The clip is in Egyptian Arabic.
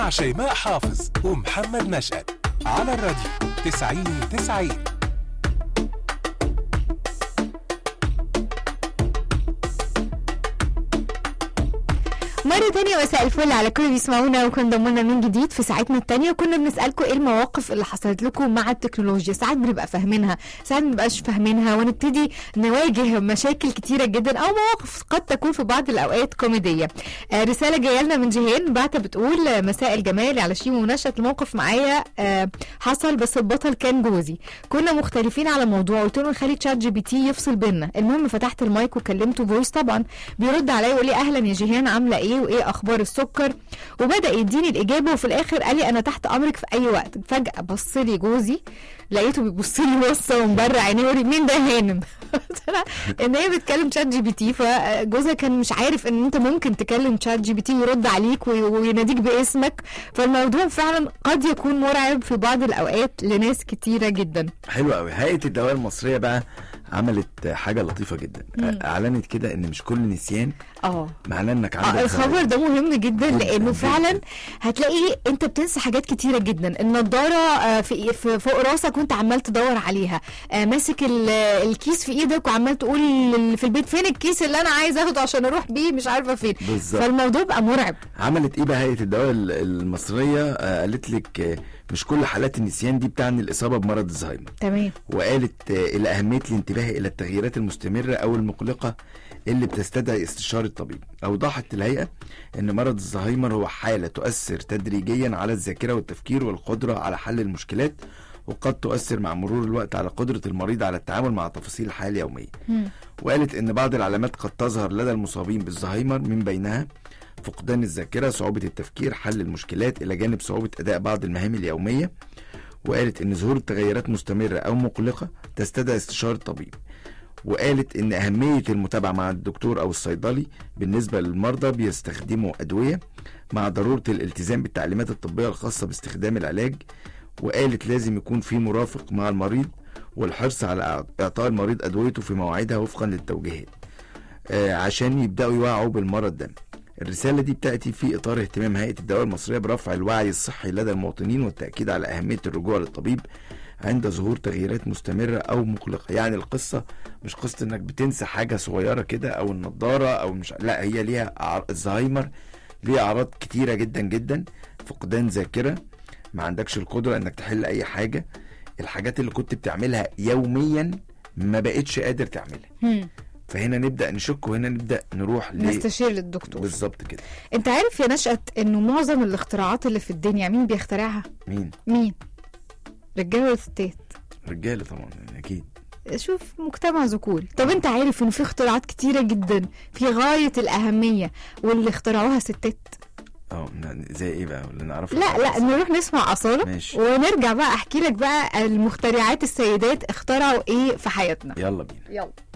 مع شيماء حافظ ومحمد نشأت على الراديو 90 90 مرة تانية مساء الفل على كل اللي بيسمعونا وكان ضمنا من جديد في ساعتنا التانية وكنا بنسألكم ايه المواقف اللي حصلت لكم مع التكنولوجيا ساعات بنبقى فاهمينها ساعات بنبقاش فاهمينها ونبتدي نواجه مشاكل كتيرة جدا او مواقف قد تكون في بعض الاوقات كوميدية آه رسالة جاية لنا من جيهان بعتها بتقول آه، مساء الجمال على شيمو ونشأت الموقف معايا آه حصل بس البطل كان جوزي كنا مختلفين على موضوع قلت له نخلي تشات جي بي تي يفصل بينا المهم فتحت المايك وكلمته فويس طبعا بيرد عليا يقول لي اهلا يا جيهان عامله ايه وايه اخبار السكر وبدا يديني الاجابه وفي الاخر قال لي انا تحت امرك في اي وقت فجاه بص لي جوزي لقيته بيبص لي بصه ومن بره عينيه يقول لي مين ده هانم قلت لها ان هي بتكلم تشات جي بي تي فجوزها كان مش عارف ان انت ممكن تكلم تشات جي بي تي ويرد عليك وي- ويناديك باسمك فالموضوع فعلا قد يكون مرعب في بعض الاوقات لناس كتيره جدا حلو قوي هيئه الدواء المصريه بقى عملت حاجه لطيفه جدا اعلنت كده ان مش كل نسيان اه معناه انك عندك اه الخبر زهايمر. ده مهم جدا جداً لانه جداً. فعلا هتلاقي انت بتنسى حاجات كتيره جدا النضاره آه، في في- فوق راسك وانت عمال تدور عليها آه، ماسك ال- الكيس في ايدك وعمال تقول لل- في البيت فين الكيس اللي انا عايز اخده عشان اروح بيه مش عارفه فين بالظبط. فالموضوع بقى مرعب عملت ايه بقى هيئه الدواء ال- المصريه آه، قالت لك آه، مش كل حالات النسيان دي بتعني الاصابه بمرض الزهايمر تمام وقالت آه، الى اهميه الانتباه الى التغييرات المستمره او المقلقه اللي بتستدعي استشاره الطبيب اوضحت الهيئه ان مرض الزهايمر هو حاله تؤثر تدريجيا على الذاكره والتفكير والقدره على حل المشكلات وقد تؤثر مع مرور الوقت على قدره المريض على التعامل مع تفاصيل الحياه اليوميه وقالت ان بعض العلامات قد تظهر لدى المصابين بالزهايمر من بينها فقدان الذاكره صعوبه التفكير حل المشكلات الى جانب صعوبه اداء بعض المهام اليوميه وقالت ان ظهور تغيرات مستمره او مقلقه تستدعي استشاره طبيب وقالت ان اهميه المتابعه مع الدكتور او الصيدلي بالنسبه للمرضى بيستخدموا ادويه مع ضروره الالتزام بالتعليمات الطبيه الخاصه باستخدام العلاج وقالت لازم يكون في مرافق مع المريض والحرص على اعطاء المريض ادويته في مواعيدها وفقا للتوجيهات آه، عشان يبداوا يوعوا بالمرض ده الرسالة دي بتأتي في إطار اهتمام هيئة الدواء المصرية برفع الوعي الصحي لدى المواطنين والتأكيد على أهمية الرجوع للطبيب عند ظهور تغييرات مستمرة أو مقلقة يعني القصة مش قصة إنك بتنسى حاجة صغيرة كده أو النضارة أو مش لا هي ليها أعر- الزهايمر ليها أعراض كتيرة جدا جدا فقدان ذاكرة ما عندكش القدرة إنك تحل أي حاجة الحاجات اللي كنت بتعملها يوميا ما بقتش قادر تعملها مم. فهنا نبدأ نشك وهنا نبدأ نروح ل نستشير للدكتور بالظبط كده انت عارف يا نشأت انه معظم الاختراعات اللي في الدنيا مين بيخترعها مين مين رجاله وستات رجاله طبعا اكيد شوف مجتمع ذكوري طب انت عارف انه في اختراعات كتيرة جدا في غاية الأهمية واللي اخترعوها ستات اه ن- زي ايه بقى اللي نعرفه لا لا نروح نسمع أصالة ماشي. ونرجع بقى أحكي لك بقى المخترعات السيدات اخترعوا ايه في حياتنا يلا بينا يلا